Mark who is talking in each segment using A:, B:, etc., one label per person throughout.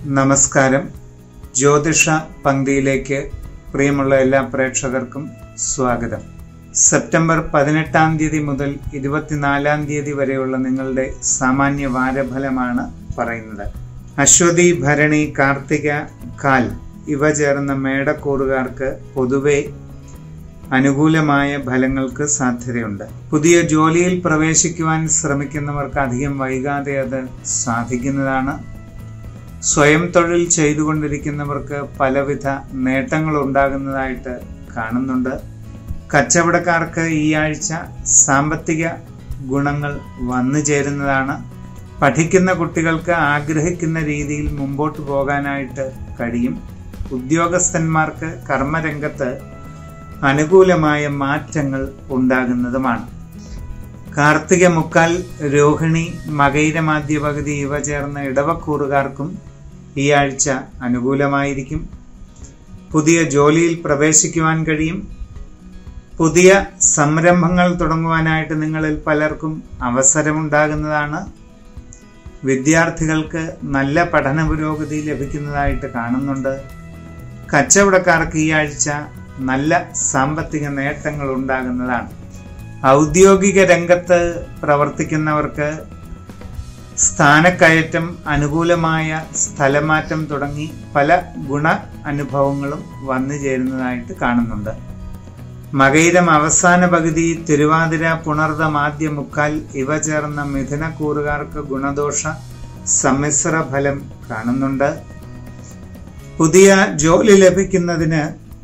A: നമസ്കാരം ജ്യോതിഷ പങ്ക്തിയിലേക്ക് പ്രിയമുള്ള എല്ലാ പ്രേക്ഷകർക്കും സ്വാഗതം സെപ്റ്റംബർ പതിനെട്ടാം തീയതി മുതൽ ഇരുപത്തിനാലാം തീയതി വരെയുള്ള നിങ്ങളുടെ സാമാന്യ വാരഫലമാണ് പറയുന്നത് അശ്വതി ഭരണി കാർത്തിക കാൽ ഇവ ചേർന്ന മേടക്കൂറുകാർക്ക് പൊതുവെ അനുകൂലമായ ഫലങ്ങൾക്ക് സാധ്യതയുണ്ട് പുതിയ ജോലിയിൽ പ്രവേശിക്കുവാൻ ശ്രമിക്കുന്നവർക്ക് അധികം വൈകാതെ അത് സാധിക്കുന്നതാണ് സ്വയം തൊഴിൽ ചെയ്തുകൊണ്ടിരിക്കുന്നവർക്ക് പലവിധ നേട്ടങ്ങൾ ഉണ്ടാകുന്നതായിട്ട് കാണുന്നുണ്ട് കച്ചവടക്കാർക്ക് ഈ ആഴ്ച സാമ്പത്തിക ഗുണങ്ങൾ വന്നു ചേരുന്നതാണ് പഠിക്കുന്ന കുട്ടികൾക്ക് ആഗ്രഹിക്കുന്ന രീതിയിൽ മുമ്പോട്ട് പോകാനായിട്ട് കഴിയും ഉദ്യോഗസ്ഥന്മാർക്ക് കർമ്മരംഗത്ത് അനുകൂലമായ മാറ്റങ്ങൾ ഉണ്ടാകുന്നതുമാണ് കാർത്തിക മുക്കാൽ രോഹിണി മകൈരമാദ്യ പകുതി ഇവ ചേർന്ന ഇടവക്കൂറുകാർക്കും ഈ ആഴ്ച അനുകൂലമായിരിക്കും പുതിയ ജോലിയിൽ പ്രവേശിക്കുവാൻ കഴിയും പുതിയ സംരംഭങ്ങൾ തുടങ്ങുവാനായിട്ട് നിങ്ങളിൽ പലർക്കും അവസരമുണ്ടാകുന്നതാണ് വിദ്യാർത്ഥികൾക്ക് നല്ല പഠന പുരോഗതി ലഭിക്കുന്നതായിട്ട് കാണുന്നുണ്ട് കച്ചവടക്കാർക്ക് ഈ ആഴ്ച നല്ല സാമ്പത്തിക നേട്ടങ്ങൾ ഉണ്ടാകുന്നതാണ് ഔദ്യോഗിക രംഗത്ത് പ്രവർത്തിക്കുന്നവർക്ക് സ്ഥാനക്കയറ്റം അനുകൂലമായ സ്ഥലമാറ്റം തുടങ്ങി പല ഗുണ അനുഭവങ്ങളും വന്നു ചേരുന്നതായിട്ട് കാണുന്നുണ്ട് മകയിരം അവസാന പകുതി തിരുവാതിര പുണർദം ആദ്യ മുക്കാൽ ഇവ ചേർന്ന മിഥുനക്കൂറുകാർക്ക് ഗുണദോഷ സമ്മിശ്ര ഫലം കാണുന്നുണ്ട് പുതിയ ജോലി ലഭിക്കുന്നതിന്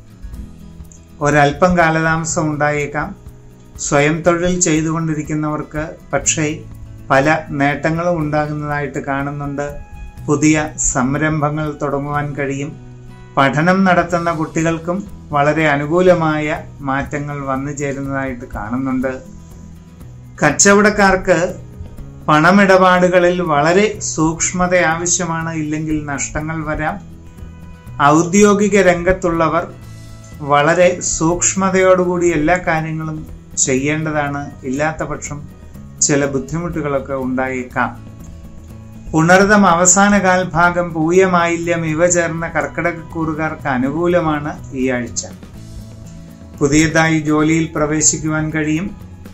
A: ഒരല്പം കാലതാമസം ഉണ്ടായേക്കാം സ്വയം തൊഴിൽ ചെയ്തുകൊണ്ടിരിക്കുന്നവർക്ക് പക്ഷേ പല നേട്ടങ്ങളും ഉണ്ടാകുന്നതായിട്ട് കാണുന്നുണ്ട് പുതിയ സംരംഭങ്ങൾ തുടങ്ങുവാൻ കഴിയും പഠനം നടത്തുന്ന കുട്ടികൾക്കും വളരെ അനുകൂലമായ മാറ്റങ്ങൾ വന്നു ചേരുന്നതായിട്ട് കാണുന്നുണ്ട് കച്ചവടക്കാർക്ക് പണമിടപാടുകളിൽ വളരെ സൂക്ഷ്മത ആവശ്യമാണ് ഇല്ലെങ്കിൽ നഷ്ടങ്ങൾ വരാം ഔദ്യോഗിക രംഗത്തുള്ളവർ വളരെ സൂക്ഷ്മതയോടുകൂടി എല്ലാ കാര്യങ്ങളും ചെയ്യേണ്ടതാണ് ഇല്ലാത്ത പക്ഷം ചില ബുദ്ധിമുട്ടുകളൊക്കെ ഉണ്ടായേക്കാം പുണർദം അവസാന കാൽഭാഗം പൂയമായില്യം ഇവ ചേർന്ന കർക്കിടകക്കൂറുകാർക്ക് അനുകൂലമാണ് ഈ ആഴ്ച പുതിയതായി ജോലിയിൽ പ്രവേശിക്കുവാൻ കഴിയും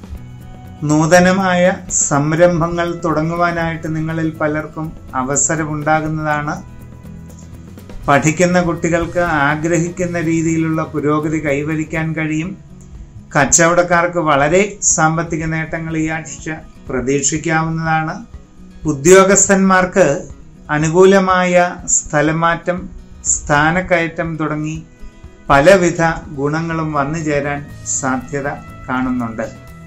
A: നൂതനമായ സംരംഭങ്ങൾ തുടങ്ങുവാനായിട്ട് നിങ്ങളിൽ പലർക്കും അവസരമുണ്ടാകുന്നതാണ് പഠിക്കുന്ന കുട്ടികൾക്ക് ആഗ്രഹിക്കുന്ന രീതിയിലുള്ള പുരോഗതി കൈവരിക്കാൻ കഴിയും കച്ചവടക്കാർക്ക് വളരെ സാമ്പത്തിക നേട്ടങ്ങൾ ഈ ആഴ്ച പ്രതീക്ഷിക്കാവുന്നതാണ് ഉദ്യോഗസ്ഥന്മാർക്ക് അനുകൂലമായ സ്ഥലമാറ്റം സ്ഥാനക്കയറ്റം തുടങ്ങി പലവിധ ഗുണങ്ങളും വന്നു ചേരാൻ സാധ്യത കാണുന്നുണ്ട്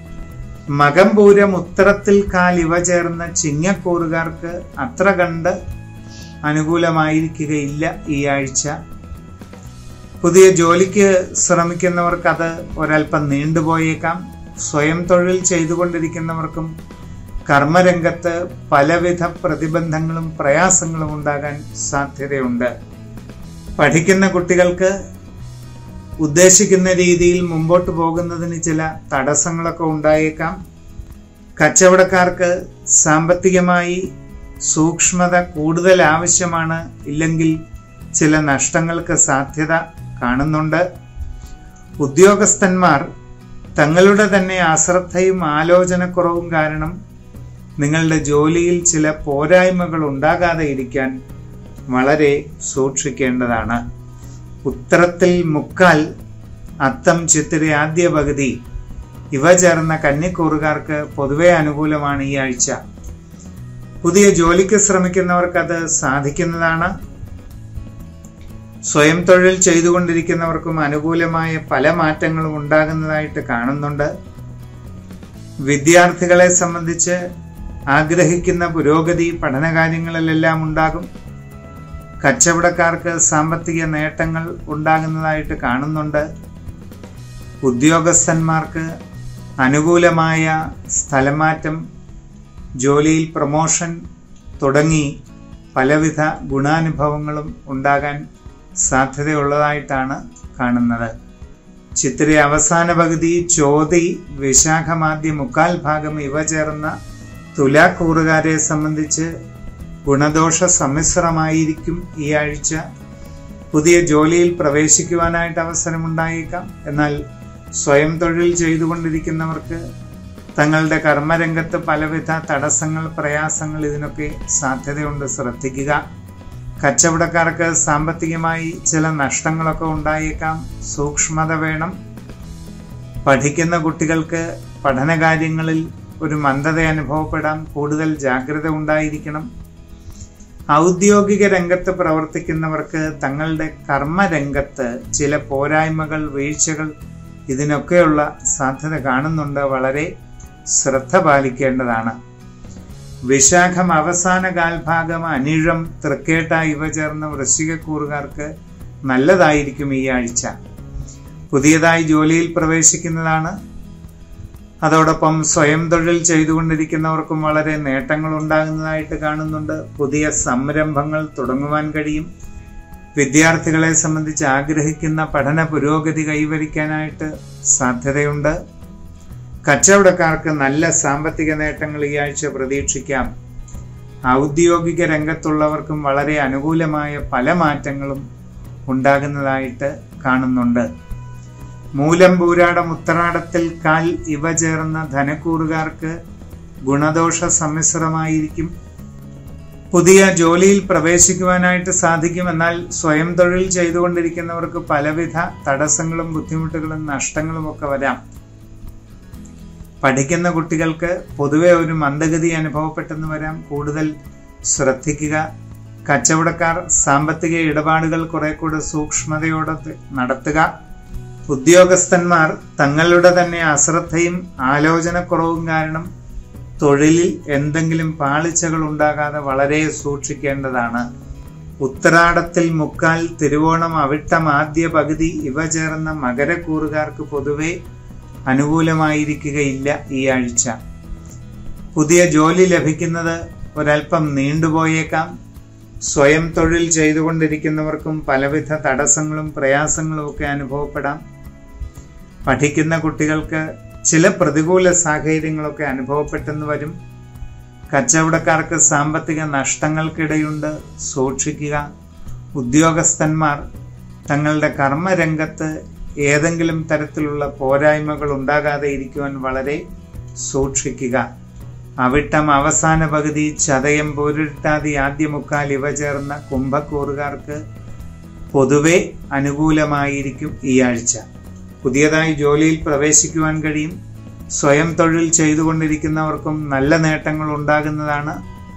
A: മകംപൂരം ഉത്തരത്തിൽ കാൽ ഇവ ചേർന്ന ചിങ്ങക്കൂറുകാർക്ക് അത്ര കണ്ട് അനുകൂലമായിരിക്കുകയില്ല ഈ ആഴ്ച പുതിയ ജോലിക്ക് ശ്രമിക്കുന്നവർക്ക് അത് ഒരല്പം നീണ്ടുപോയേക്കാം സ്വയം തൊഴിൽ ചെയ്തുകൊണ്ടിരിക്കുന്നവർക്കും കർമ്മരംഗത്ത് പലവിധ പ്രതിബന്ധങ്ങളും പ്രയാസങ്ങളും ഉണ്ടാകാൻ സാധ്യതയുണ്ട് പഠിക്കുന്ന കുട്ടികൾക്ക് ഉദ്ദേശിക്കുന്ന രീതിയിൽ മുമ്പോട്ട് പോകുന്നതിന് ചില തടസ്സങ്ങളൊക്കെ ഉണ്ടായേക്കാം കച്ചവടക്കാർക്ക് സാമ്പത്തികമായി സൂക്ഷ്മത കൂടുതൽ ആവശ്യമാണ് ഇല്ലെങ്കിൽ ചില നഷ്ടങ്ങൾക്ക് സാധ്യത കാണുന്നുണ്ട് ഉദ്യോഗസ്ഥന്മാർ തങ്ങളുടെ തന്നെ അശ്രദ്ധയും ആലോചനക്കുറവും കാരണം നിങ്ങളുടെ ജോലിയിൽ ചില പോരായ്മകൾ ഉണ്ടാകാതെ ഇരിക്കാൻ വളരെ സൂക്ഷിക്കേണ്ടതാണ് ഉത്തരത്തിൽ മുക്കാൽ അത്തം ചിത്തിര ആദ്യ പകുതി ഇവ ചേർന്ന കന്നിക്കൂറുകാർക്ക് പൊതുവെ അനുകൂലമാണ് ഈ ആഴ്ച പുതിയ ജോലിക്ക് ശ്രമിക്കുന്നവർക്ക് അത് സാധിക്കുന്നതാണ് സ്വയം തൊഴിൽ ചെയ്തുകൊണ്ടിരിക്കുന്നവർക്കും അനുകൂലമായ പല മാറ്റങ്ങളും ഉണ്ടാകുന്നതായിട്ട് കാണുന്നുണ്ട് വിദ്യാർത്ഥികളെ സംബന്ധിച്ച് ആഗ്രഹിക്കുന്ന പുരോഗതി പഠനകാര്യങ്ങളിലെല്ലാം ഉണ്ടാകും കച്ചവടക്കാർക്ക് സാമ്പത്തിക നേട്ടങ്ങൾ ഉണ്ടാകുന്നതായിട്ട് കാണുന്നുണ്ട് ഉദ്യോഗസ്ഥന്മാർക്ക് അനുകൂലമായ സ്ഥലമാറ്റം ജോലിയിൽ പ്രമോഷൻ തുടങ്ങി പലവിധ ഗുണാനുഭവങ്ങളും ഉണ്ടാകാൻ സാധ്യതയുള്ളതായിട്ടാണ് കാണുന്നത് ചിത്തിര അവസാന പകുതി ചോതി വിശാഖമാദ്യ മുക്കാൽ ഭാഗം ഇവ ചേർന്ന തുലാക്കൂറുകാരെ സംബന്ധിച്ച് ഗുണദോഷ സമ്മിശ്രമായിരിക്കും ഈ ആഴ്ച പുതിയ ജോലിയിൽ പ്രവേശിക്കുവാനായിട്ട് അവസരമുണ്ടായേക്കാം എന്നാൽ സ്വയം തൊഴിൽ ചെയ്തുകൊണ്ടിരിക്കുന്നവർക്ക് തങ്ങളുടെ കർമ്മരംഗത്ത് പലവിധ തടസ്സങ്ങൾ പ്രയാസങ്ങൾ ഇതിനൊക്കെ സാധ്യതയുണ്ട് ശ്രദ്ധിക്കുക കച്ചവടക്കാർക്ക് സാമ്പത്തികമായി ചില നഷ്ടങ്ങളൊക്കെ ഉണ്ടായേക്കാം സൂക്ഷ്മത വേണം പഠിക്കുന്ന കുട്ടികൾക്ക് പഠനകാര്യങ്ങളിൽ ഒരു മന്ദത അനുഭവപ്പെടാം കൂടുതൽ ജാഗ്രത ഉണ്ടായിരിക്കണം ഔദ്യോഗിക രംഗത്ത് പ്രവർത്തിക്കുന്നവർക്ക് തങ്ങളുടെ കർമ്മരംഗത്ത് ചില പോരായ്മകൾ വീഴ്ചകൾ ഇതിനൊക്കെയുള്ള സാധ്യത കാണുന്നുണ്ട് വളരെ ശ്രദ്ധ പാലിക്കേണ്ടതാണ് വിശാഖം അവസാന കാൽഭാഗം അനിഴം തൃക്കേട്ട ഇവ ചേർന്ന വൃശ്ചികക്കൂറുകാർക്ക് നല്ലതായിരിക്കും ഈ ആഴ്ച പുതിയതായി ജോലിയിൽ പ്രവേശിക്കുന്നതാണ് അതോടൊപ്പം സ്വയം തൊഴിൽ ചെയ്തുകൊണ്ടിരിക്കുന്നവർക്കും വളരെ നേട്ടങ്ങൾ ഉണ്ടാകുന്നതായിട്ട് കാണുന്നുണ്ട് പുതിയ സംരംഭങ്ങൾ തുടങ്ങുവാൻ കഴിയും വിദ്യാർത്ഥികളെ സംബന്ധിച്ച് ആഗ്രഹിക്കുന്ന പഠന പുരോഗതി കൈവരിക്കാനായിട്ട് സാധ്യതയുണ്ട് കച്ചവടക്കാർക്ക് നല്ല സാമ്പത്തിക നേട്ടങ്ങൾ ഈ ആഴ്ച പ്രതീക്ഷിക്കാം ഔദ്യോഗിക രംഗത്തുള്ളവർക്കും വളരെ അനുകൂലമായ പല മാറ്റങ്ങളും ഉണ്ടാകുന്നതായിട്ട് കാണുന്നുണ്ട് മൂലം പൂരാടം ഉത്തരാടത്തിൽ കാൽ ഇവ ചേർന്ന ധനക്കൂറുകാർക്ക് ഗുണദോഷ സമ്മിശ്രമായിരിക്കും പുതിയ ജോലിയിൽ പ്രവേശിക്കുവാനായിട്ട് സാധിക്കും എന്നാൽ സ്വയം തൊഴിൽ ചെയ്തുകൊണ്ടിരിക്കുന്നവർക്ക് പലവിധ തടസ്സങ്ങളും ബുദ്ധിമുട്ടുകളും നഷ്ടങ്ങളും ഒക്കെ വരാം പഠിക്കുന്ന കുട്ടികൾക്ക് പൊതുവെ ഒരു മന്ദഗതി അനുഭവപ്പെട്ടെന്ന് വരാം കൂടുതൽ ശ്രദ്ധിക്കുക കച്ചവടക്കാർ സാമ്പത്തിക ഇടപാടുകൾ കുറെ കൂടെ സൂക്ഷ്മതയോടെ നടത്തുക ഉദ്യോഗസ്ഥന്മാർ തങ്ങളുടെ തന്നെ അശ്രദ്ധയും ആലോചനക്കുറവും കാരണം തൊഴിലിൽ എന്തെങ്കിലും പാളിച്ചകൾ ഉണ്ടാകാതെ വളരെ സൂക്ഷിക്കേണ്ടതാണ് ഉത്തരാടത്തിൽ മുക്കാൽ തിരുവോണം അവിട്ടം ആദ്യ പകുതി ഇവ ചേർന്ന മകരക്കൂറുകാർക്ക് പൊതുവെ അനുകൂലമായിരിക്കുകയില്ല ഈ ആഴ്ച പുതിയ ജോലി ലഭിക്കുന്നത് ഒരൽപ്പം നീണ്ടുപോയേക്കാം സ്വയം തൊഴിൽ ചെയ്തുകൊണ്ടിരിക്കുന്നവർക്കും പലവിധ തടസ്സങ്ങളും പ്രയാസങ്ങളും ഒക്കെ അനുഭവപ്പെടാം പഠിക്കുന്ന കുട്ടികൾക്ക് ചില പ്രതികൂല സാഹചര്യങ്ങളൊക്കെ അനുഭവപ്പെട്ടെന്ന് വരും കച്ചവടക്കാർക്ക് സാമ്പത്തിക നഷ്ടങ്ങൾക്കിടയുണ്ട് സൂക്ഷിക്കുക ഉദ്യോഗസ്ഥന്മാർ തങ്ങളുടെ കർമ്മരംഗത്ത് ഏതെങ്കിലും തരത്തിലുള്ള പോരായ്മകൾ ഉണ്ടാകാതെ ഇരിക്കുവാൻ വളരെ സൂക്ഷിക്കുക അവിട്ടം അവസാന പകുതി ചതയം പോരിട്ടാതി ആദ്യ മുക്കാൽ ഇവ ചേർന്ന കുംഭക്കൂറുകാർക്ക് പൊതുവെ അനുകൂലമായിരിക്കും ഈ ആഴ്ച പുതിയതായി ജോലിയിൽ പ്രവേശിക്കുവാൻ കഴിയും സ്വയം തൊഴിൽ ചെയ്തുകൊണ്ടിരിക്കുന്നവർക്കും നല്ല നേട്ടങ്ങൾ ഉണ്ടാകുന്നതാണ്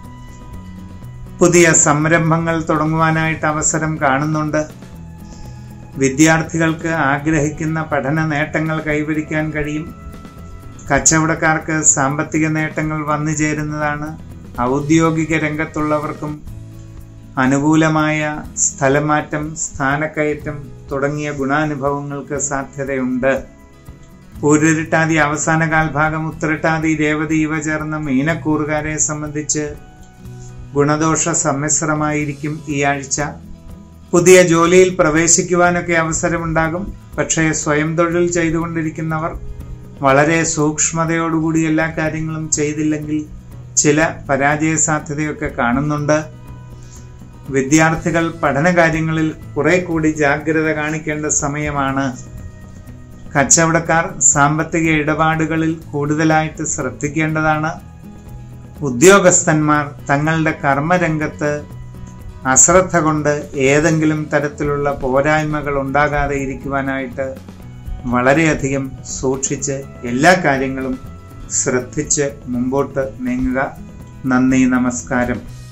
A: പുതിയ സംരംഭങ്ങൾ തുടങ്ങുവാനായിട്ട് അവസരം കാണുന്നുണ്ട് വിദ്യാർത്ഥികൾക്ക് ആഗ്രഹിക്കുന്ന പഠന നേട്ടങ്ങൾ കൈവരിക്കാൻ കഴിയും കച്ചവടക്കാർക്ക് സാമ്പത്തിക നേട്ടങ്ങൾ വന്നു ചേരുന്നതാണ് ഔദ്യോഗിക രംഗത്തുള്ളവർക്കും അനുകൂലമായ സ്ഥലമാറ്റം സ്ഥാനക്കയറ്റം തുടങ്ങിയ ഗുണാനുഭവങ്ങൾക്ക് സാധ്യതയുണ്ട് പൂരിട്ടാതി അവസാന കാൽഭാഗം ഉത്തരട്ടാതി രേവതി ഇവ ചേർന്ന മീനക്കൂറുകാരെ സംബന്ധിച്ച് ഗുണദോഷ സമ്മിശ്രമായിരിക്കും ഈ ആഴ്ച പുതിയ ജോലിയിൽ പ്രവേശിക്കുവാനൊക്കെ അവസരമുണ്ടാകും പക്ഷേ സ്വയം തൊഴിൽ ചെയ്തുകൊണ്ടിരിക്കുന്നവർ വളരെ സൂക്ഷ്മതയോടുകൂടി എല്ലാ കാര്യങ്ങളും ചെയ്തില്ലെങ്കിൽ ചില പരാജയ സാധ്യതയൊക്കെ കാണുന്നുണ്ട് വിദ്യാർത്ഥികൾ പഠനകാര്യങ്ങളിൽ കുറെ കൂടി ജാഗ്രത കാണിക്കേണ്ട സമയമാണ് കച്ചവടക്കാർ സാമ്പത്തിക ഇടപാടുകളിൽ കൂടുതലായിട്ട് ശ്രദ്ധിക്കേണ്ടതാണ് ഉദ്യോഗസ്ഥന്മാർ തങ്ങളുടെ കർമ്മരംഗത്ത് അശ്രദ്ധ കൊണ്ട് ഏതെങ്കിലും തരത്തിലുള്ള പോരായ്മകൾ ഉണ്ടാകാതെ ഇരിക്കുവാനായിട്ട് വളരെയധികം സൂക്ഷിച്ച് എല്ലാ കാര്യങ്ങളും ശ്രദ്ധിച്ച് മുമ്പോട്ട് നീങ്ങുക നന്ദി നമസ്കാരം